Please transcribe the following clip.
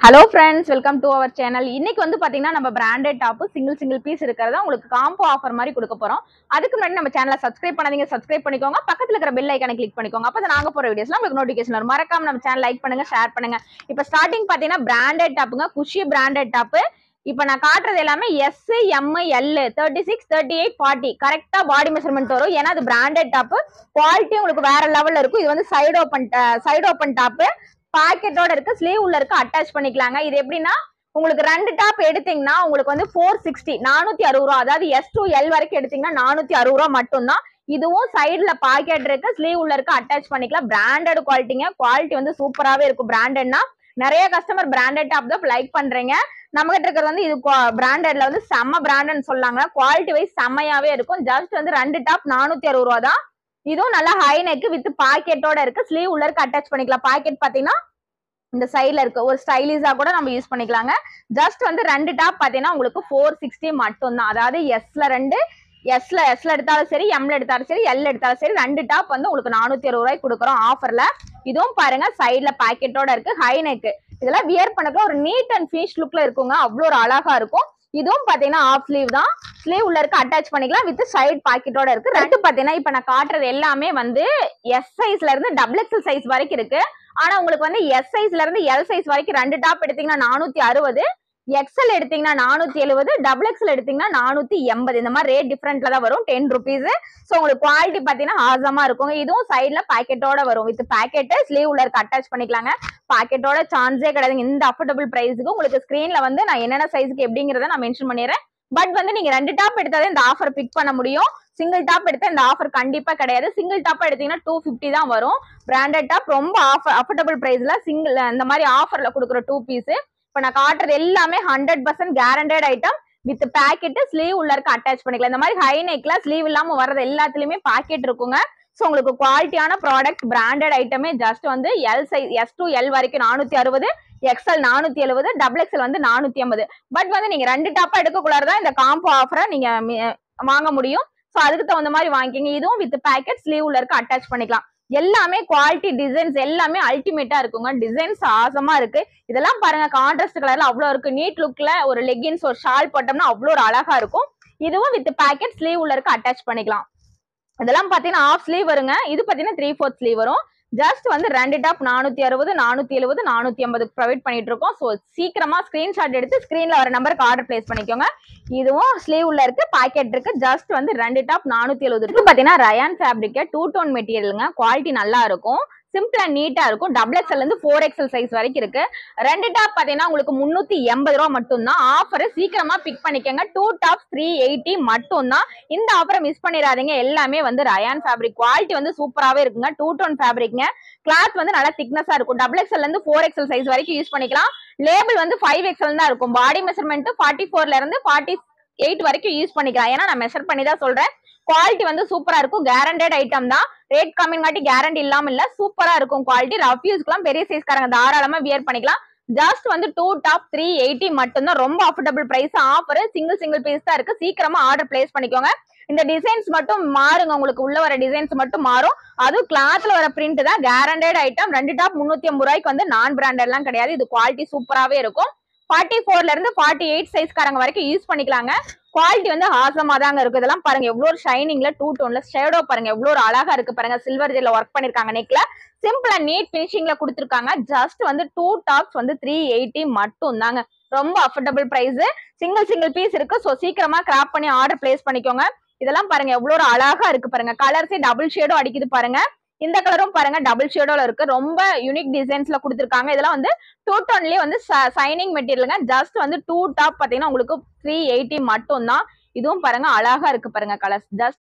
hello friends welcome to our channel இன்னைக்கு வந்து பாத்தீங்கன்னா நம்ம branded top single single piece இருக்கிறதா உங்களுக்கு காம்போ ஆஃபர் மாதிரி கொடுக்க போறோம் அதுக்கு முன்னாடி நம்ம சேனலை சப்ஸ்கிரைப் பண்ணாதீங்க சப்ஸ்கிரைப் பண்ணிக்கோங்க பக்கத்துல இருக்கிற பெல் ஐக்கானை கிளிக் பண்ணிக்கோங்க அப்போ நாங்க போற வீடியோஸ்லாம் உங்களுக்கு நோட்டிஃபிகேஷன் வரும் மறக்காம நம்ம சேனல் லைக் பண்ணுங்க ஷேர் பண்ணுங்க இப்போ ஸ்டார்டிங் பாத்தீங்கன்னா பிராண்டட் டாப்புங்க குஷி பிராண்டட் டாப்பு இப்போ நான் காட்டுறது எல்லாமே S M L thirty six thirty eight forty கரெக்டா பாடி மெஷர்மெண்ட் வரும் ஏன்னா அது பிராண்டட் டாப்பு குவாலிட்டி உங்களுக்கு வேற லெவல்ல இருக்கும் இது வந்து side open side open top பாக்கெட்டோட இருக்கு ஸ்லீவ் உள்ள இருக்கு அட்டாச் பண்ணிக்கலாங்க இது எப்படின்னா உங்களுக்கு ரெண்டு டாப் எடுத்தீங்கன்னா உங்களுக்கு வந்து ஃபோர் சிக்ஸ்டி நானூத்தி அறுபது ரூபா அதாவது எஸ் டு எல் வரைக்கும் எடுத்தீங்கன்னா நானூத்தி அறுபது ரூபா மட்டும்தான் இதுவும் சைடுல பாக்கெட் இருக்கு ஸ்லீவ் உள்ள இருக்கு அட்டாச் பண்ணிக்கலாம் பிராண்டட் குவாலிட்டிங்க குவாலிட்டி வந்து சூப்பராகவே இருக்கும் பிராண்டட்னா நிறைய கஸ்டமர் பிராண்டட் டாப் தான் லைக் பண்றீங்க நம்ம கிட்ட இருக்கிறது வந்து இது பிராண்டட்ல வந்து செம்ம பிராண்டட்னு சொல்லாங்க குவாலிட்டி வைஸ் செம்மையாவே இருக்கும் ஜஸ்ட் வந்து ரெண்டு டாப் நானூத்தி அறுபது ரூபா தான் இதுவும் நல்லா ஹை நெக் வித் பாக்கெட்டோட இருக்கு ஸ்லீவ் உள்ள இருக்கு அட்டாச் பண்ணிக்கலாம் பாக்கெட் பாத்தீங்கன்னா இந்த சைட்ல இருக்கு ஒரு ஸ்டைலிஷா கூட நம்ம யூஸ் பண்ணிக்கலாங்க ஜஸ்ட் வந்து ரெண்டு டாப் பாத்தீங்கன்னா உங்களுக்கு ஃபோர் சிக்ஸ்டி மட்டும் தான் அதாவது எஸ்ல ரெண்டு எஸ்ல எஸ்ல எடுத்தாலும் சரி எம்ல எடுத்தாலும் சரி எல் எடுத்தாலும் சரி ரெண்டு டாப் வந்து உங்களுக்கு நானூத்தி அறுபது ரூபாய்க்கு கொடுக்குறோம் ஆஃபர்ல இதுவும் பாருங்க சைட்ல பாக்கெட்டோட இருக்கு ஹை நெக் இதெல்லாம் வியர் பண்ணக்குள்ள ஒரு நீட் அண்ட் ஃபினிஷ் லுக்ல இருக்குங்க அவ்வளோ ஒரு அழகா இருக்கும் இதுவும் பாத்தீங்கன்னா ஆஃப் ஸ்லீவ் தான் ஸ்லீவ் உள்ள இருக்கு அட்டாச் பண்ணிக்கலாம் வித் சைடு பாக்கெட்டோட இருக்கு ரெண்டு பாத்தீங்கன்னா இப்ப நான் காட்டுறது எல்லாமே வந்து எஸ் சைஸ்ல இருந்து டபுள் எக்ஸல் சைஸ் வரைக்கும் இருக்கு ஆனா உங்களுக்கு வந்து எஸ் சைஸ்ல இருந்து எல் சைஸ் வரைக்கும் ரெண்டு டாப் எடுத்தீங்கன்னா நானூத்தி அறுபது எக்ஸல் எடுத்தீங்கன்னா நானூத்தி எழுபது டபுள் எக்ஸல் எடுத்தீங்கன்னா நானூத்தி எண்பது இந்த மாதிரி ரேட் டிஃபரெண்ட்ல தான் வரும் டென் ருபீஸ் ஸோ உங்களுக்கு குவாலிட்டி பாத்தீங்கன்னா ஆசமா இருக்கும் இதுவும் சைட்ல பாக்கெட்டோட வரும் வித் பாக்கெட் ஸ்லீவ் உள்ள இருக்க அட்டாச் பண்ணிக்கலாங்க பாக்கெட்டோட சான்ஸே கிடையாதுங்க இந்த அஃபோர்டபுள் பிரைஸுக்கு உங்களுக்கு ஸ்கிரீன்ல வந்து நான் என்னென்ன சைஸுக்கு எப்படிங்கிறத நான் மென்ஷன் பண்ணிடுறேன் பட் வந்து நீங்க ரெண்டு டாப் எடுத்தாலே இந்த ஆஃபர் பிக் பண்ண முடியும் சிங்கிள் டாப் எடுத்தா இந்த ஆஃபர் கண்டிப்பா கிடையாது சிங்கிள் டாப் எடுத்தீங்கன்னா டூ ஃபிஃப்டி தான் வரும் பிராண்டட் டாப் ரொம்ப ஆஃபர் அஃபோர்டபுள் பிரைஸ்ல சிங்கிள் இந்த மாதிரி ஆஃபர்ல கொடுக்குற டூ பீஸ் இப்ப நான் காட்டுறது எல்லாமே hundred percent guaranteed item with packet sleeve உள்ள இருக்க அட்டாச் பண்ணிக்கலாம் இந்த மாதிரி ஹை நெக்ல ஸ்லீவ் இல்லாம வர்றது எல்லாத்துலயுமே பாக்கெட் இருக்குங்க ஸோ உங்களுக்கு குவாலிட்டியான ப்ராடக்ட் பிராண்டட் ஐட்டமே ஜஸ்ட் வந்து L size S to L வரைக்கும் நானூத்தி அறுபது எக்ஸ்எல் நானூத்தி எழுபது டபுள் எக்ஸ்எல் வந்து நானூத்தி ஐம்பது பட் வந்து நீங்க ரெண்டு டாப்பா எடுக்கக்குள்ளாரதான் இந்த காம்போ ஆஃபரை நீங்க மி- வாங்க முடியும் ஸோ அதுக்கு தகுந்த மாதிரி வாங்கிக்கிங்க இதுவும் வித் பேக்கெட் ஸ்லீவ் உள்ள இருக்க அட்டாச் பண்ணிக்கலாம் எல்லாமே குவாலிட்டி டிசைன்ஸ் எல்லாமே அல்டிமேட்டா இருக்குங்க டிசைன்ஸ் ஆசமா இருக்கு இதெல்லாம் பாருங்க கான்ட்ராஸ்ட் கலர்ல அவ்வளோ இருக்கு நீட் லுக்ல ஒரு லெகின்ஸ் ஒரு ஷால் போட்டோம்னா அவ்வளோ ஒரு அழகா இருக்கும் இதுவும் வித் பேக்கெட் ஸ்லீவ் உள்ள இருக்க அட்டாச் பண்ணிக்கலாம் இதெல்லாம் பாத்தீங்கன்னா ஆஃப் ஸ்லீவ் வருங்க இது பாத்தீங்கன்னா த்ரீ ஃபோர்த் ஸ்லீவ் வரும் ஜஸ்ட் வந்து ரெண்டு டாப் நானூத்தி அறுபது நானூத்தி எழுபது நானூத்தி ஐம்பதுக்கு ப்ரொவைட் பண்ணிட்டு இருக்கோம் ஸோ சீக்கிரமா ஸ்கிரீன்ஷாட் எடுத்து ஸ்கிரீன்ல வர நம்பருக்கு ஆர்டர் பிளேஸ் பண்ணிக்கோங்க இதுவும் ஸ்லீவ் உள்ள இருக்கு பாக்கெட் இருக்கு ஜஸ்ட் வந்து ரெண்டு டாப் நானூத்தி எழுபது இருக்கு பாத்தீங்கன்னா ரயான் ஃபேப்ரிக் டூ டோன் மெட்டீரியலுங்க குவாலிட்டி நல்லா இருக்கும் சிம்பிள் அண்ட் நீட்டா இருக்கும் டபுள் எக்ஸ்எல் இருந்து ஃபோர் எக்ஸ்எல் சைஸ் வரைக்கும் இருக்கு ரெண்டு டாப் பாத்தீங்கன்னா உங்களுக்கு முன்னூத்தி எண்பது ரூபா மட்டும்தான் ஆஃபர் சீக்கிரமா பிக் பண்ணிக்கோங்க டூ டாப் த்ரீ எயிட்டி மட்டும்தான் இந்த ஆஃபரை மிஸ் பண்ணிடாதீங்க எல்லாமே வந்து ரயான் ஃபேப்ரிக் குவாலிட்டி வந்து சூப்பராகவே இருக்குங்க டூ டோன் ஃபேப்ரிக்ங்க கிளாத் வந்து நல்லா திக்னஸா இருக்கும் டபுள் எக்ஸ்எல் இருந்து ஃபோர் எக்ஸ்எல் சைஸ் வரைக்கும் யூஸ் பண்ணிக்கலாம் லேபிள் வந்து ஃபைவ் எக்ஸ்எல் தான் இருக்கும் பாடி மெஷர்மெண்ட் ஃபார்ட்டி ஃபோர்ல இருந்து ஃபார்ட்டி எயிட் வரைக்கும் யூஸ் பண்ணிக்கலாம் ஏன்னா நான் மெஷர் பண்ணி தான் சொல்றேன் குவாலிட்டி வந்து சூப்பரா இருக்கும் கேரண்டட் ஐட்டம் தான் ரேட் கம்மிங்காட்டி கேரண்டி இல்லாம இல்ல சூப்பரா இருக்கும் குவாலிட்டி ரஃப் யூஸ்க்குலாம் பெரிய சைஸ்காரங்க தாராளமா வியர் பண்ணிக்கலாம் ஜஸ்ட் வந்து டூ டாப் த்ரீ எயிட்டி மட்டும்தான் ரொம்ப affordable price offer single single piece தான் இருக்கு சீக்கிரமா ஆர்டர் பிளேஸ் பண்ணிக்கோங்க இந்த டிசைன்ஸ் மட்டும் மாறுங்க உங்களுக்கு உள்ள வர டிசைன்ஸ் மட்டும் மாறும் அதுவும் கிளாத்ல வர பிரிண்ட் தான் கேரண்டட் ஐட்டம் ரெண்டு டாப் முன்னூத்தி ஐம்பது ரூபாய்க்கு வந்து நான் பிராண்டட்லாம் கிடையாது இது குவாலிட்டி சூப்பராகவே இருக்கும் ஃபார்ட்டி ஃபோர்ல இருந்து ஃபார்ட்டி எயிட் சைஸ்காரங்க வரைக்கும் யூஸ் பண்ணிக்கலாங்க குவாலிட்டி வந்து ஆசமா தாங்க இருக்கு இதெல்லாம் பாருங்க எவ்வளவு ஒரு ஷைனிங்ல டூ டோன்ல ஷேடோ பாருங்க எவ்வளவு ஒரு அழகா இருக்கு பாருங்க சில்வர் ஜெல்ல ஒர்க் பண்ணிருக்காங்க நெக்ல சிம்பிள் அண்ட் நீட் பினிஷிங்ல கொடுத்துருக்காங்க ஜஸ்ட் வந்து டூ டாப்ஸ் வந்து த்ரீ எயிட்டி மட்டும் தாங்க ரொம்ப affordable price single single piece இருக்கு ஸோ சீக்கிரமா கிராப் பண்ணி ஆர்டர் பிளேஸ் பண்ணிக்கோங்க இதெல்லாம் பாருங்க எவ்வளவு ஒரு அழகா இருக்கு பாருங்க கலர்ஸே டபுள் ஷேடும் அடிக்குது பாருங்க இந்த கலரும் பாருங்க டபுள் ஷேடோல இருக்கு ரொம்ப யூனிக் டிசைன்ஸ்ல கொடுத்துருக்காங்க இதெல்லாம் வந்து டூ டோன்லயே வந்து சைனிங் மெட்டீரியலுங்க ஜஸ்ட் வந்து டூ டாப் பாத்தீங்கன்னா உங்களுக்கு த்ரீ எயிட்டி மட்டும் தான் இதுவும் பாருங்க அழகா இருக்கு பாருங்க கலர்ஸ் ஜஸ்ட்